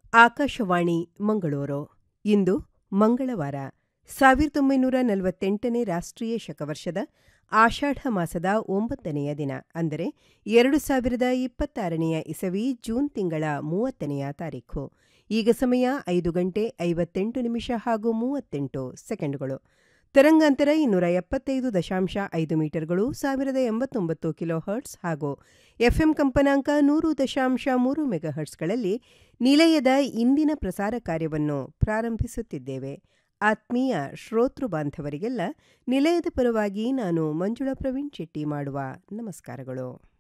ಆಕಾಶವಾಣಿ ಮಂಗಳೂರು ಇಂದು ಮಂಗಳವಾರ ಸಾವಿರದ ಒಂಬೈನೂರ ನಲವತ್ತೆಂಟನೇ ರಾಷ್ಟ್ರೀಯ ಶಕವರ್ಷದ ಆಷಾಢ ಮಾಸದ ಒಂಬತ್ತನೆಯ ದಿನ ಅಂದರೆ ಎರಡು ಸಾವಿರದ ಇಪ್ಪತ್ತಾರನೆಯ ಇಸವಿ ಜೂನ್ ತಿಂಗಳ ಮೂವತ್ತನೆಯ ತಾರೀಖು ಈಗ ಸಮಯ ಐದು ಗಂಟೆ ಐವತ್ತೆಂಟು ನಿಮಿಷ ಹಾಗೂ ಮೂವತ್ತೆಂಟು ಸೆಕೆಂಡುಗಳು ತರಂಗಾಂತರ ಇನ್ನೂರ ಎಪ್ಪತ್ತೈದು ದಶಾಂಶ ಐದು ಮೀಟರ್ಗಳು ಸಾವಿರದ ಎಂಬತ್ತೊಂಬತ್ತು ಕಿಲೋ ಹರ್ಟ್ಸ್ ಹಾಗೂ ಎಫ್ಎಂ ಕಂಪನಾಂಕ ನೂರು ದಶಾಂಶ ಮೂರು ಮೆಗಾಹರ್ಟ್ಸ್ಗಳಲ್ಲಿ ನಿಲಯದ ಇಂದಿನ ಪ್ರಸಾರ ಕಾರ್ಯವನ್ನು ಪ್ರಾರಂಭಿಸುತ್ತಿದ್ದೇವೆ ಆತ್ಮೀಯ ಶ್ರೋತೃ ಬಾಂಧವರಿಗೆಲ್ಲ ನಿಲಯದ ಪರವಾಗಿ ನಾನು ಮಂಜುಳಾ ಪ್ರವೀಣ್ ಶೆಟ್ಟಿ ಮಾಡುವ ನಮಸ್ಕಾರಗಳು